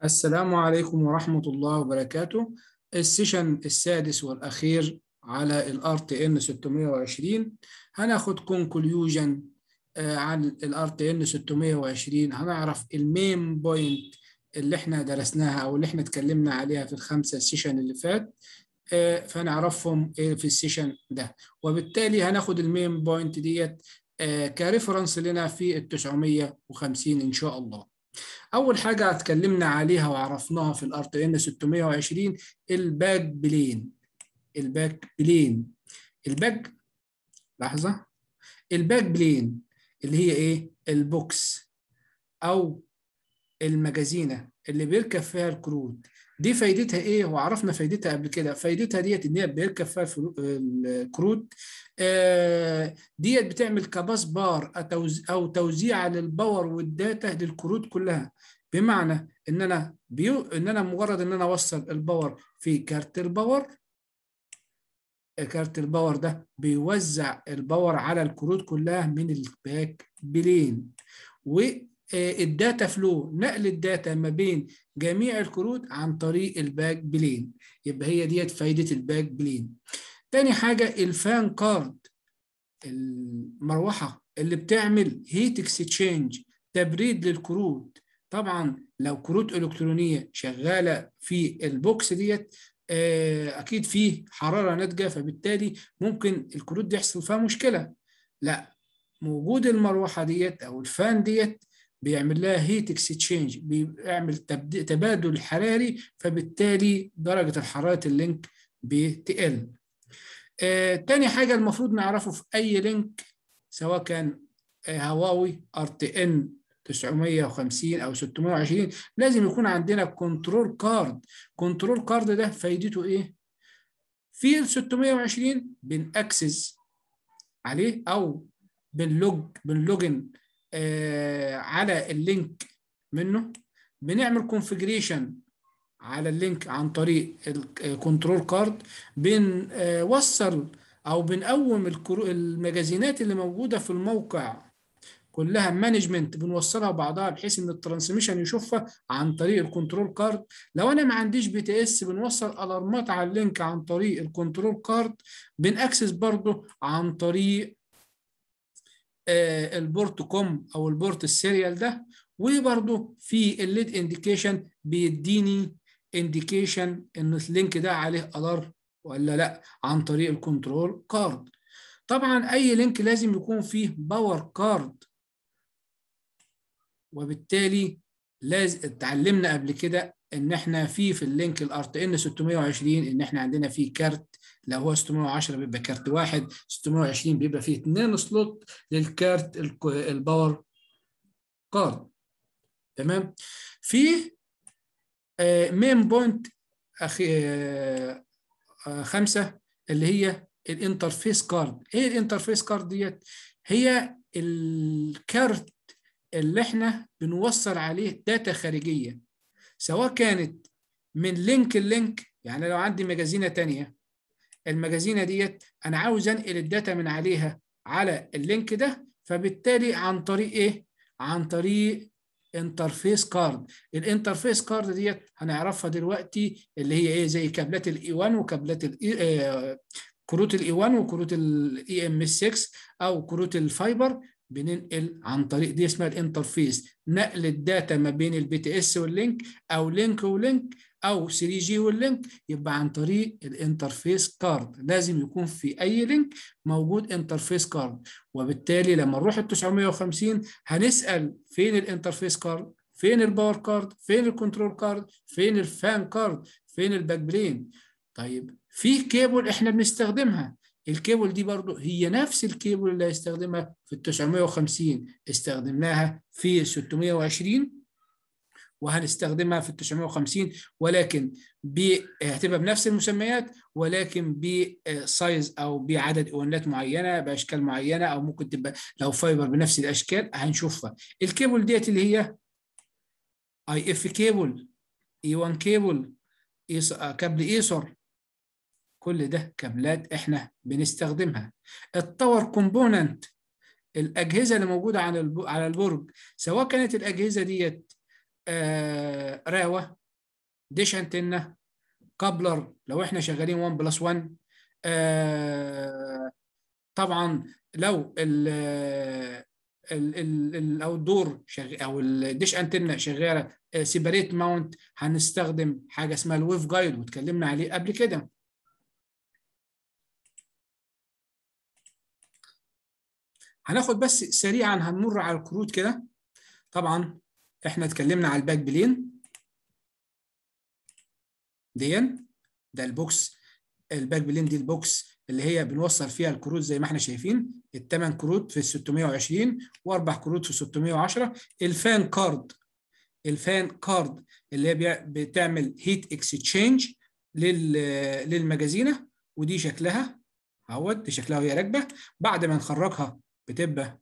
السلام عليكم ورحمة الله وبركاته السيشن السادس والأخير على ال RTN 620 هناخد كونكليوجن عن ال RTN 620 هنعرف المين بوينت اللي احنا درسناها أو اللي احنا اتكلمنا عليها في الخمسة سيشن اللي فات آه، فنعرفهم إيه في السيشن ده وبالتالي هناخد المين بوينت ديت آه، كريفرنس لنا في ال 950 إن شاء الله اول حاجه اتكلمنا عليها وعرفناها في الار تي ان 620 الباك بلين الباك بلين الباك لحظه الباك بلين اللي هي ايه البوكس او المجازينه اللي بيركب فيها الكروت دي فايدتها ايه وعرفنا فايدتها قبل كده فايدتها ديت ان هي بيركب فيها الكروت آه ديت بتعمل كباس بار او توزيع للباور والداتا للكروت كلها بمعنى ان انا بيو ان انا مجرد ان انا اوصل الباور في كارت الباور كارت الباور ده بيوزع الباور على الكروت كلها من الباك بلين و الداتا فلو نقل الداتا ما بين جميع الكروت عن طريق الباك بلين يبقى هي ديت فايدة الباك بلين تاني حاجة الفان كارد المروحة اللي بتعمل هيت اكسشينج تبريد للكروت طبعا لو كروت إلكترونية شغالة في البوكس ديت أكيد فيه حرارة ناتجة فبالتالي ممكن الكروت دي يحصل فيها مشكلة لا وجود المروحة ديت أو الفان ديت بيعمل لها هيت اكسشينج بيعمل تبادل حراري فبالتالي درجة الحرارة اللينك بتقل. آه، تاني حاجة المفروض نعرفه في أي لينك سواء كان آه هواوي ار تي ان 950 أو 620 لازم يكون عندنا كنترول كارد. كنترول كارد ده فايدته إيه؟ في ال 620 بنأكسس عليه أو بنلوج بنلوجن آه على اللينك منه بنعمل كونفيجريشن على اللينك عن طريق الكنترول كارد بنوصل او بنقوم المجازينات اللي موجوده في الموقع كلها مانجمنت بنوصلها بعضها بحيث ان الترانسميشن يشوفها عن طريق الكنترول كارد لو انا ما عنديش بي تي اس بنوصل الارمات على اللينك عن طريق الكنترول كارد بنأكسس برضه عن طريق البورت كوم او البورت السيريال ده وبرده في الليد انديكيشن بيديني انديكيشن ان اللينك ده عليه الارم ولا لا عن طريق الكنترول كارد طبعا اي لينك لازم يكون فيه باور كارد وبالتالي لازم اتعلمنا قبل كده ان احنا في في اللينك الار تي ان 620 ان احنا عندنا فيه كارت لو هو 610 بيبقى كارت واحد 620 بيبقى فيه اثنين سلوت للكارت الباور كارد تمام في مين بوينت أخي آه آه خمسة اللي هي الانترفيس كارد ايه الانترفيس كارد ديت هي الكارت اللي احنا بنوصل عليه داتا خارجية سواء كانت من لينك اللينك يعني لو عندي مجازينة تانية المجازينة ديت أنا عاوز أنقل الداتا من عليها على اللينك ده فبالتالي عن طريق إيه؟ عن طريق انترفيس كارد الانترفيس كارد ديت هنعرفها دلوقتي اللي هي ايه زي كابلات الاي 1 وكابلات الاي آه كروت الاي 1 وكروت الاي ام اس 6 او كروت الفايبر بننقل عن طريق دي اسمها الانترفيس نقل الداتا ما بين البي تي اس واللينك او لينك ولينك او 3 جي واللينك يبقى عن طريق الانترفيس كارد لازم يكون في اي لينك موجود انترفيس كارد وبالتالي لما نروح ال 950 هنسال فين الانترفيس كارد فين الباور كارد فين الكنترول كارد فين الفان كارد فين الباك برين طيب في كيبل احنا بنستخدمها الكيبل دي برضو هي نفس الكيبل اللي هيستخدمها في ال 950 استخدمناها في 620 وهنستخدمها في ال 950 ولكن هتبقى بنفس المسميات ولكن بسايز او بعدد ايوانات معينه باشكال معينه او ممكن تبقى لو فايبر بنفس الاشكال هنشوفها الكيبل ديت اللي هي اي اف كيبل اي 1 كيبل كابل ايسر كل ده كابلات احنا بنستخدمها التاور كومبوننت الاجهزه اللي موجوده على على البرج سواء كانت الاجهزه ديت آه راوه ديش انتنا كابلر لو احنا شغالين 1 بلس 1 آه طبعا لو ال ال ال الاوت دور شغ... او الديش انتنا شغاله سيبريت ماونت هنستخدم حاجه اسمها الويف جايد واتكلمنا عليه قبل كده هناخد بس سريعا هنمر على الكروت كده طبعا احنا اتكلمنا على الباك بلين دي ده البوكس الباك بلين دي البوكس اللي هي بنوصل فيها الكروت زي ما احنا شايفين الثمان كروت في ال 620 واربع كروت في 610 الفان كارد الفان كارد اللي هي بتعمل هيت اكسشينج للمجازينه ودي شكلها اهوت دي شكلها وهي راكبه بعد ما نخرجها بتبقى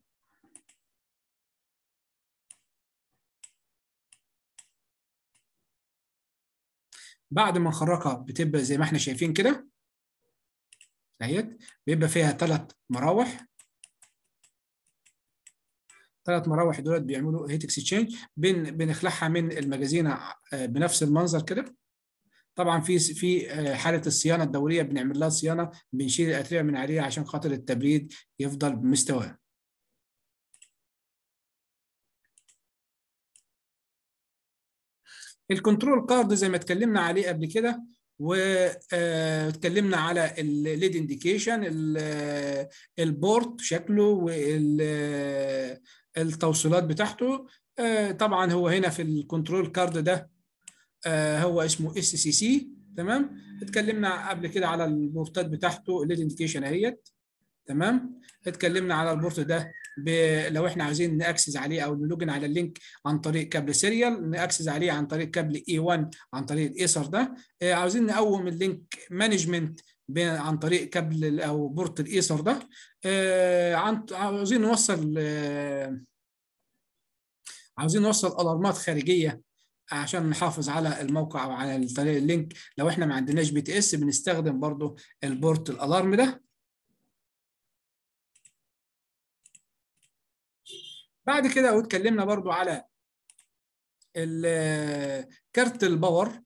بعد ما نخرجها بتبقى زي ما احنا شايفين كده اهيت بيبقى فيها ثلاث مراوح ثلاث مراوح دولت بيعملوا هيت اكسشينج بن بنخلعها من المجازينه بنفس المنظر كده طبعا في في حاله الصيانه الدوريه بنعمل لها صيانه بنشيل الاتربه من عليها عشان خاطر التبريد يفضل بمستواه الكنترول كارد زي ما اتكلمنا عليه قبل كده واتكلمنا على الليد انديكيشن البورت شكله والتوصيلات بتاعته طبعا هو هنا في الكنترول كارد ده هو اسمه اس سي سي تمام اتكلمنا قبل كده على البورتات بتاعته الليد انديكيشن اهيت تمام اتكلمنا على البورت ده لو احنا عايزين ناكسس عليه او نلوجن على اللينك عن طريق كابل سيريال ناكسس عليه عن طريق كابل اي 1 عن طريق الايسر ده اه عاوزين نقوم اللينك مانجمنت عن طريق كابل او بورت الايسر ده اه عن عاوزين نوصل اه عاوزين نوصل الارمات خارجيه عشان نحافظ على الموقع او على طريق اللينك لو احنا ما عندناش بي تي اس بنستخدم برضو البورت الالارم ده بعد كده واتكلمنا برضو على كارت الباور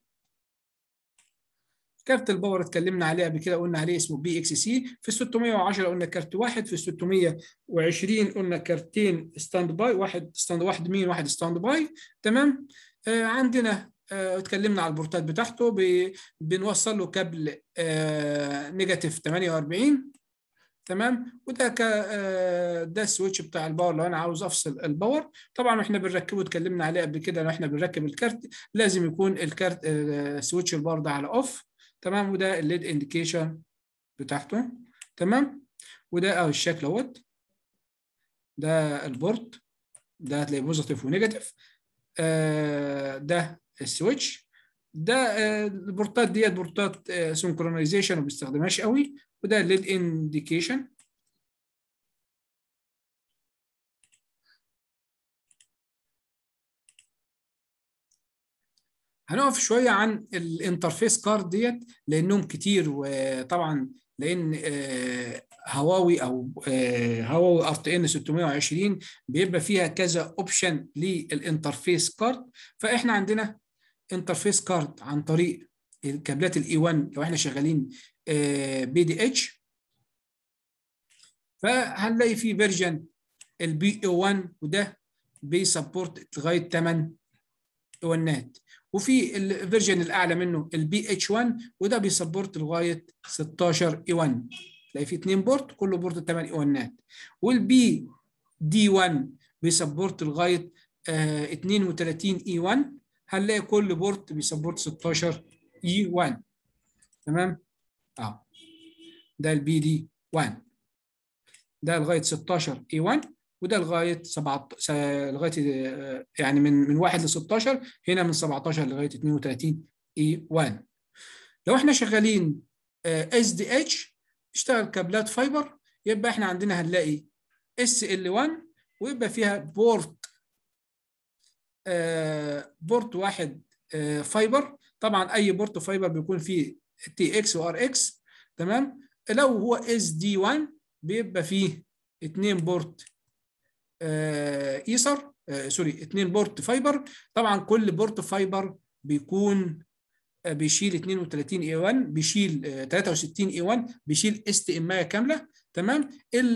كارت الباور اتكلمنا عليه قبل كده قلنا عليه اسمه بي اكس سي في 610 قلنا كارت واحد في 620 قلنا كارتين ستاند باي واحد ستاند واحد مين واحد ستاند باي تمام آه عندنا آه اتكلمنا على البورتات بتاعته بنوصل له كابل آه نيجاتيف 48 تمام وده ك ده السويتش بتاع الباور لو انا عاوز افصل الباور طبعا احنا بنركبه اتكلمنا عليه قبل كده لو احنا بنركب الكارت لازم يكون الكارت سويتش الباور ده على اوف تمام وده الليد انديكيشن بتاعته تمام وده اهو الشكل اهوت ده البورت ده هتلاقي بوزيتيف ونيجاتيف آه ده السويتش ده آه البورتات ديت بورتات آه سنكرونايزيشن ما بستخدمهاش قوي وده الليد انديكيشن هنقف شويه عن الانترفيس كارد ديت لانهم كتير وطبعا لان هواوي او هواوي ار تي ان 620 بيبقى فيها كذا اوبشن للانترفيس كارد فاحنا عندنا انترفيس كارد عن طريق الكابلات الاي 1 لو احنا شغالين بي دي اتش فهنلاقي في فيرجن البي اي 1 وده بيسبورت لغايه 8 اونات وفي الفيرجن الاعلى منه البي اتش 1 وده بيسبورت لغايه 16 اي 1 تلاقي في اثنين بورت كل بورت 8 اونات والبي دي 1 بيسبورت لغايه آه 32 اي 1 هنلاقي كل بورت بيسبورت 16 اي 1 تمام اه ده البي دي 1 ده لغايه 16 اي 1 وده لغايه 7 لغايه يعني من من 1 ل 16 هنا من 17 لغايه 32 اي 1 لو احنا شغالين اس دي اتش اشتغل كابلات فايبر يبقى احنا عندنا هنلاقي اس ال 1 ويبقى فيها بورت آه بورت واحد آه فايبر طبعا اي بورت فايبر بيكون فيه تي اكس وار اكس تمام لو هو اس دي 1 بيبقى فيه اثنين بورت آه ايسر آه سوري اثنين بورت فايبر طبعا كل بورت فايبر بيكون آه بيشيل 32 اي 1 بيشيل آه 63 اي 1 بيشيل اس تي ام كامله تمام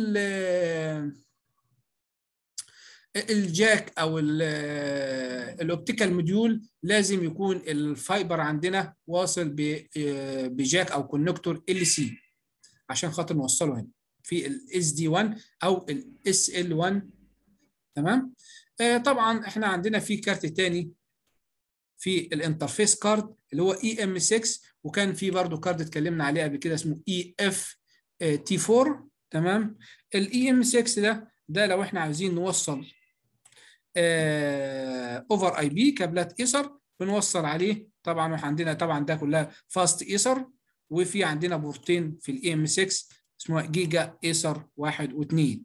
الجاك او الاوبتيكال موديول لازم يكون الفايبر عندنا واصل بجاك او كونكتور ال سي عشان خاطر نوصله هنا في الاس دي 1 او الاس ال 1 تمام آه طبعا احنا عندنا في كارت تاني في الانترفيس كارد اللي هو اي ام 6 وكان في برضه كارد اتكلمنا عليه قبل كده اسمه اي اف تي 4 تمام الاي ام 6 ده ده لو احنا عايزين نوصل اوفر اي بي كابلات ايثر بنوصل عليه طبعا عندنا طبعا ده كلها فاست ايثر وفي عندنا بورتين في الاي ام 6 اسمها جيجا ايثر 1 و2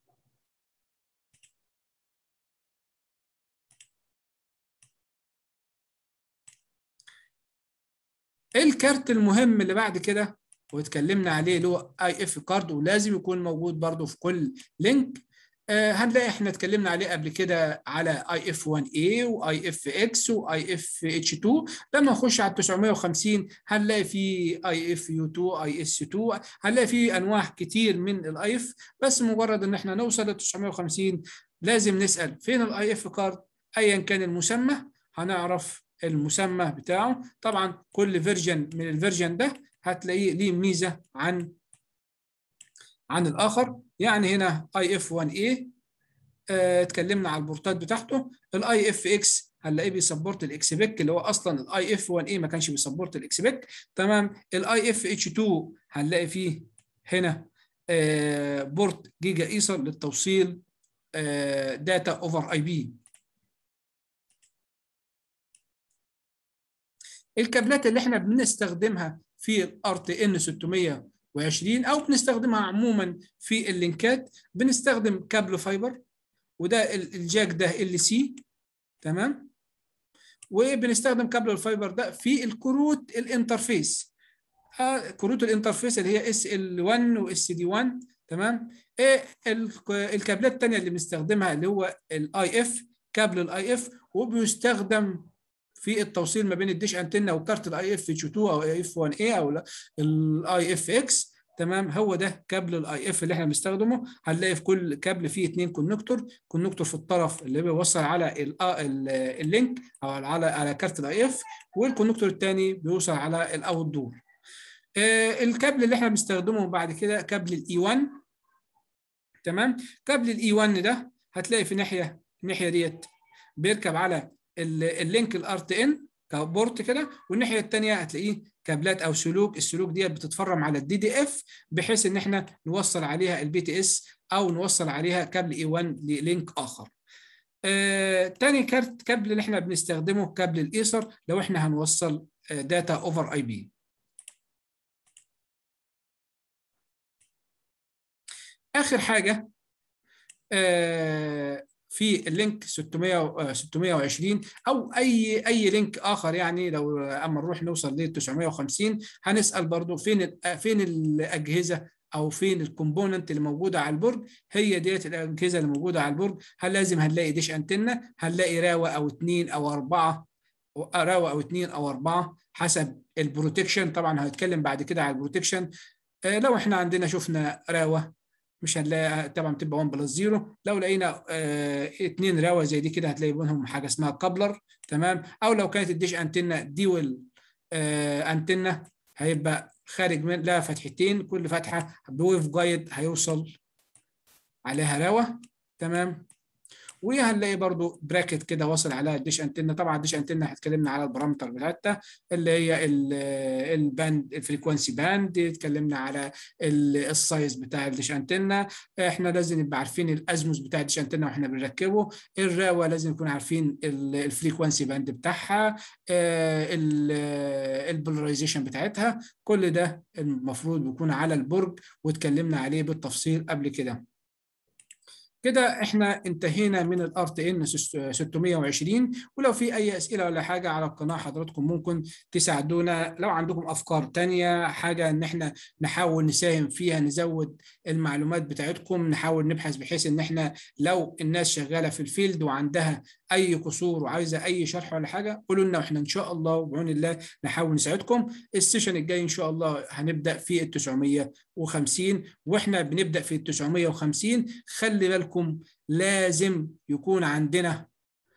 الكارت المهم اللي بعد كده واتكلمنا عليه اللي هو اي اف كارد ولازم يكون موجود برضو في كل لينك آه هنلاقي احنا اتكلمنا عليه قبل كده على اي اف 1 اي واي اف اكس واي اف اتش 2 لما نخش على 950 هنلاقي في اي اف يو 2 اي اس 2 هنلاقي في انواع كتير من الاي اف بس مجرد ان احنا نوصل ل 950 لازم نسال فين الاي اف كارد ايا كان المسمى هنعرف المسمى بتاعه طبعا كل فيرجن من الفيرجن ده هتلاقيه ليه ميزه عن عن الاخر يعني هنا اي اف 1 اي اتكلمنا على البورتات بتاعته الاي اف اكس هنلاقيه بيسبورت الاكسبك اللي هو اصلا الاي اف 1 اي ما كانش بيسبورت الاكسبك تمام الاي اف اتش 2 هنلاقي فيه هنا آه بورت جيجا ايثر للتوصيل آه داتا اوفر اي بي الكابلات اللي احنا بنستخدمها في الار تي ان 620 او بنستخدمها عموما في اللينكات بنستخدم كابل فايبر وده الجاك ده ال سي تمام وبنستخدم كابل الفايبر ده في الكروت الانترفيس آه كروت الانترفيس اللي هي اس ال 1 واس دي 1 تمام ايه الكابلات الثانيه اللي بنستخدمها اللي هو الاي اف كابل الاي اف وبيستخدم في التوصيل ما بين الديش انتنا وكارت الاي اف اتش 2 او اي اف 1 اي او الاي اف اكس تمام هو ده كابل الاي اف اللي احنا بنستخدمه هنلاقي في كل كابل فيه اثنين كونكتور كونكتور في الطرف اللي بيوصل على اللينك او على على كارت الاي اف والكونكتور الثاني بيوصل على الاوت دور آه الكابل اللي احنا بنستخدمه بعد كده كابل الاي 1 تمام كابل الاي 1 ده هتلاقي في ناحيه الناحيه ديت بيركب على اللينك الار تي ان كبورت كده والناحيه الثانيه هتلاقيه كابلات او سلوك السلوك ديت بتتفرم على الدي دي اف بحيث ان احنا نوصل عليها البي تي اس او نوصل عليها كابل اي 1 للينك اخر آه، تاني كارت كابل اللي احنا بنستخدمه كابل الايثر لو احنا هنوصل داتا اوفر اي بي اخر حاجه آه في اللينك 600 620 او اي اي لينك اخر يعني لو اما نروح نوصل ل 950 هنسال برضو فين فين الاجهزه او فين الكومبوننت اللي موجوده على البرج هي ديت الاجهزه اللي موجوده على البرج هل لازم هنلاقي ديش انتنا هنلاقي راوه او اثنين او اربعه راوه او اثنين او اربعه حسب البروتكشن طبعا هنتكلم بعد كده على البروتكشن لو احنا عندنا شفنا راوه مش هنلاقي طبعا بتبقى 1 بلس 0 لو لقينا اه اثنين راوه زي دي كده هتلاقي بينهم حاجه اسمها كابلر تمام او لو كانت الديش انتنا ديول اه انتنا هيبقى خارج من لها فتحتين كل فتحه بويف جايد هيوصل عليها راوه تمام وهنلاقي برضو براكت كده واصل عليها الديش انتنا طبعا الديش انتنا اتكلمنا على البارامتر بتاعتها اللي هي الباند الفريكونسي باند اتكلمنا على السايز بتاع الديش انتنا احنا لازم نبقى عارفين الازموس بتاع الديش انتنا واحنا بنركبه الراوه لازم نكون عارفين الفريكونسي باند بتاعها البولاريزيشن بتاعتها كل ده المفروض بيكون على البرج واتكلمنا عليه بالتفصيل قبل كده كده احنا انتهينا من الار تي ان 620 ولو في اي اسئله ولا حاجه على القناه حضراتكم ممكن تساعدونا لو عندكم افكار تانية حاجه ان احنا نحاول نساهم فيها نزود المعلومات بتاعتكم نحاول نبحث بحيث ان احنا لو الناس شغاله في الفيلد وعندها اي قصور وعايزه اي شرح ولا حاجه قولوا لنا واحنا ان شاء الله وبعون الله نحاول نساعدكم السيشن الجاي ان شاء الله هنبدا في ال 950 واحنا بنبدا في ال 950 خلي بالكم لازم يكون عندنا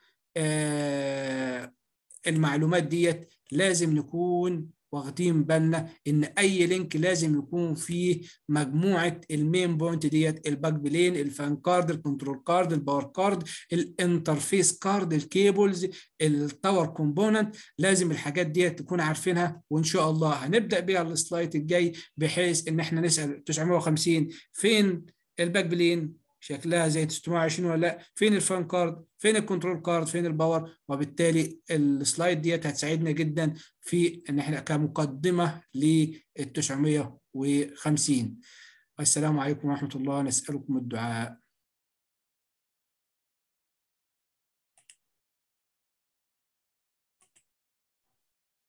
آه المعلومات ديت لازم نكون واخدين بالنا ان اي لينك لازم يكون فيه مجموعه المين بوينت ديت الباك بلين الفان كارد الكنترول كارد الباور كارد الانترفيس كارد الكيبلز التاور كومبوننت لازم الحاجات ديت تكون عارفينها وان شاء الله هنبدا بيها السلايد الجاي بحيث ان احنا نسال 950 فين الباك بلين شكلها زي 620 ولا لا فين الفان كارد فين الكنترول كارد فين الباور وبالتالي السلايد ديت هتساعدنا جدا في ان احنا كمقدمه لل 950 والسلام عليكم ورحمه الله نسالكم الدعاء